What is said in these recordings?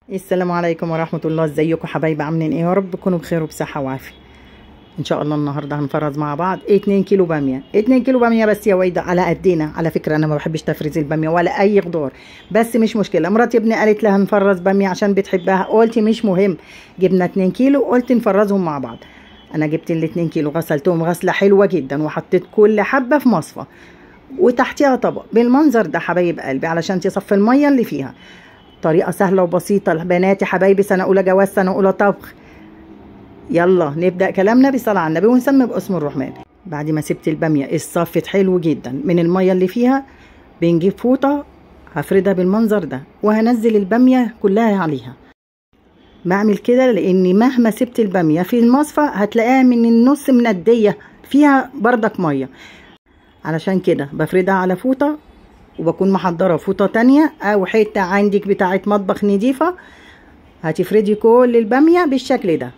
السلام عليكم ورحمة الله ازيكم حبايبي عاملين ايه يا رب تكونوا بخير وبصحة وعافية ان شاء الله النهارده هنفرز مع بعض 2 كيلو بامية 2 كيلو بامية بس يا ويدا على قدنا على فكرة انا ما بحبش تفريز البامية ولا اي خضار بس مش مشكلة مراتي ابني قالت لها نفرز بامية عشان بتحبها قلت مش مهم جبنا 2 كيلو قلت نفرزهم مع بعض انا جبت ال 2 كيلو غسلتهم غسلة حلوة جدا وحطيت كل حبة في مصفى وتحتيها طبق بالمنظر ده حبايب قلبي علشان تصفي المية اللي فيها طريقة سهلة وبسيطة بناتي حبايبي سنة أولى جواز سنة أولى طبخ يلا نبدأ كلامنا بالصلاة على النبي ونسمي باسم الرحمن بعد ما سبت البامية اتصفت حلو جدا من المية اللي فيها بنجيب فوطة هفردها بالمنظر ده وهنزل البامية كلها عليها بعمل كده لاني مهما سبت البامية في المصفى هتلاقيها من النص مندية فيها بردك مية علشان كده بفردها على فوطة وبكون محضره فوطه تانية او حته عندك بتاعه مطبخ نضيفه هتفردي كل الباميه بالشكل ده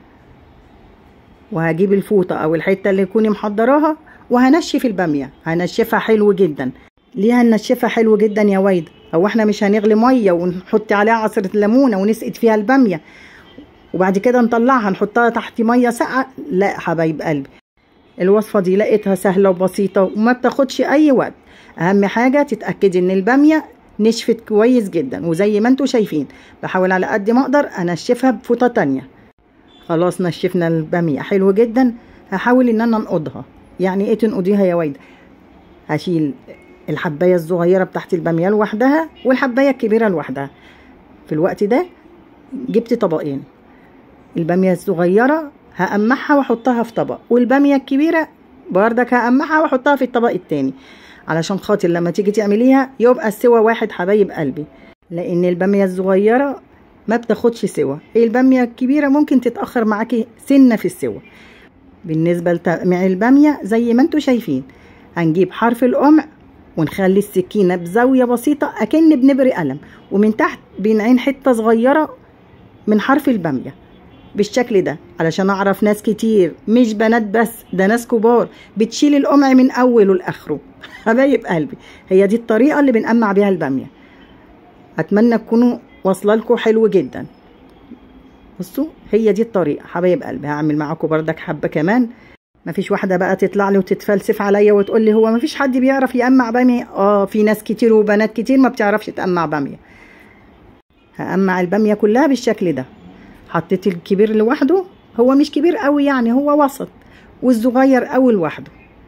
وهجيب الفوطه او الحته اللي تكوني محضراها وهنشف الباميه هنشفها حلو جدا ليه هنشفها حلو جدا يا ويد هو احنا مش هنغلي ميه ونحط عليها عصره ليمونه ونسقط فيها الباميه وبعد كده نطلعها نحطها تحت ميه ساقعه لا حبايب قلبي الوصفه دي لقيتها سهله وبسيطه وما بتاخدش اي وقت اهم حاجه تتاكدي ان الباميه نشفت كويس جدا وزي ما انتم شايفين بحاول على قد ما اقدر انشفها بفوطه تانية خلاص نشفنا الباميه حلو جدا هحاول ان انا انقضها يعني ايه تنقضيها يا ويد هشيل الحبايه الصغيره بتاعت الباميه لوحدها والحبايه الكبيره لوحدها في الوقت ده جبت طبقين الباميه الصغيره هقمعها واحطها في طبق والباميه الكبيره بردك هقمعها واحطها في الطبق التاني علشان خاطر لما تيجي تعمليها يبقى السوا واحد حبايب قلبي لان الباميه الصغيره ما بتاخدش سوا الباميه الكبيره ممكن تتاخر معاكي سنه في السوا بالنسبه لتقميع الباميه زي ما انتم شايفين هنجيب حرف القمع ونخلي السكينه بزاويه بسيطه اكن بنبري قلم ومن تحت بنعين حته صغيره من حرف الباميه بالشكل ده علشان اعرف ناس كتير مش بنات بس ده ناس كبار بتشيل القمع من اوله لاخره حبايب قلبي هي دي الطريقه اللي بنقمع بيها الباميه اتمنى تكونوا واصله لكم حلو جدا بصوا هي دي الطريقه حبايب قلبي هعمل معاكم بردك حبه كمان مفيش واحده بقى تطلع لي وتتفلسف عليا وتقول لي هو مفيش حد بيعرف يقمع باميه اه في ناس كتير وبنات كتير ما بتعرفش تقمع باميه هقمع الباميه كلها بالشكل ده حطيت الكبير لوحده هو مش كبير قوي يعني هو وسط والصغير قوي لوحده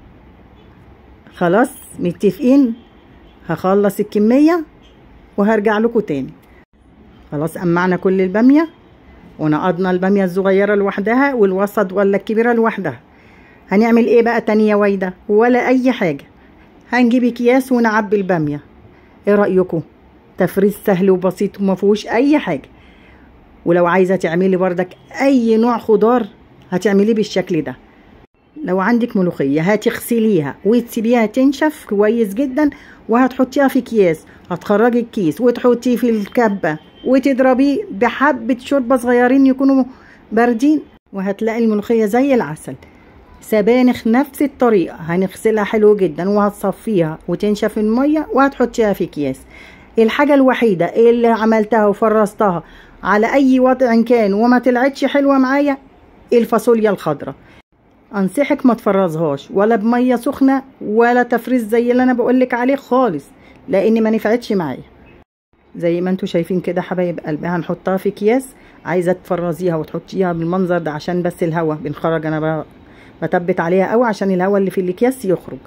خلاص متفقين هخلص الكمية وهرجع لكم تاني خلاص قمعنا كل البامية ونقضنا البامية الصغيرة لوحدها والوسط ولا الكبيرة لوحدها هنعمل ايه بقى تاني يا ويدة ولا اي حاجة هنجيب اكياس ونعبي البامية ايه رأيكم تفريز سهل وبسيط وما فيهوش اي حاجة ولو عايزة تعملي بردك اي نوع خضار هتعمليه بالشكل ده لو عندك ملوخية هتغسليها وتسيبيها تنشف كويس جدا وهتحطيها في اكياس هتخرجي الكيس وتحطيه في الكبة وتضربيه بحبة شوربة صغيرين يكونوا باردين وهتلاقي الملوخية زي العسل سبانخ نفس الطريقة هنغسلها حلو جدا وهتصفيها وتنشف المية وهتحطيها في اكياس الحاجة الوحيدة اللي عملتها وفرستها على اي وضع كان وما طلعتش حلوة معايا الفاصوليا الخضراء انصحك ما تفرزهاش ولا بميه سخنه ولا تفريز زي اللي انا بقولك عليه خالص لان ما نفعتش معايا زي ما انتوا شايفين كده حبايب قلبي هنحطها في اكياس عايزه تفرزيها وتحطيها بالمنظر ده عشان بس الهواء بنخرج انا بثبت عليها قوي عشان الهواء اللي في الاكياس يخرج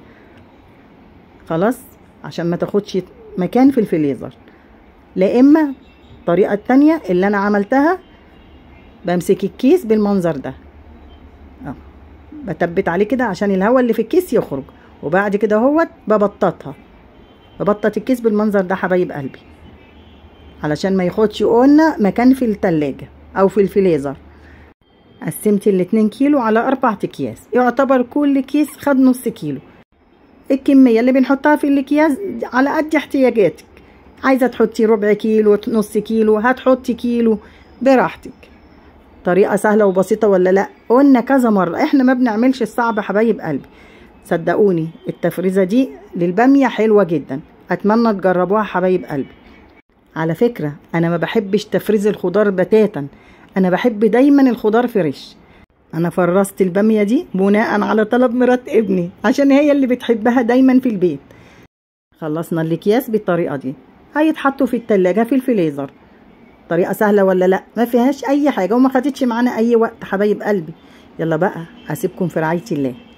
خلاص عشان ما تاخدش مكان في الفريزر لا اما الطريقه التانية اللي انا عملتها بمسك الكيس بالمنظر ده اه بثبت عليه كده عشان الهواء اللي في الكيس يخرج وبعد كده اهوت ببططها ببطط الكيس بالمنظر ده حبايب قلبي علشان ما ياخدش قلنا مكان في التلاجة او في الفريزر قسمت الاتنين كيلو على اربع اكياس يعتبر كل كيس خد نص كيلو الكمية اللي بنحطها في الاكياس على قد احتياجاتك عايزة تحطي ربع كيلو نص كيلو هتحطي كيلو براحتك طريقة سهلة وبسيطة ولا لا قلنا كذا مرة احنا ما بنعملش الصعب حبايب قلبي صدقوني التفريزة دي للبامية حلوة جدا اتمنى تجربوها حبايب قلبي على فكرة أنا ما بحبش تفريز الخضار بتاتا أنا بحب دايما الخضار فريش أنا فرست البامية دي بناء على طلب مرات ابني عشان هي اللي بتحبها دايما في البيت خلصنا الأكياس بالطريقة دي هيتحطوا في التلاجة في الفريزر طريقة سهلة ولا لأ ما فيهاش أي حاجة وما خدتش معانا أي وقت حبايب قلبي يلا بقى أسيبكم في رعاية الله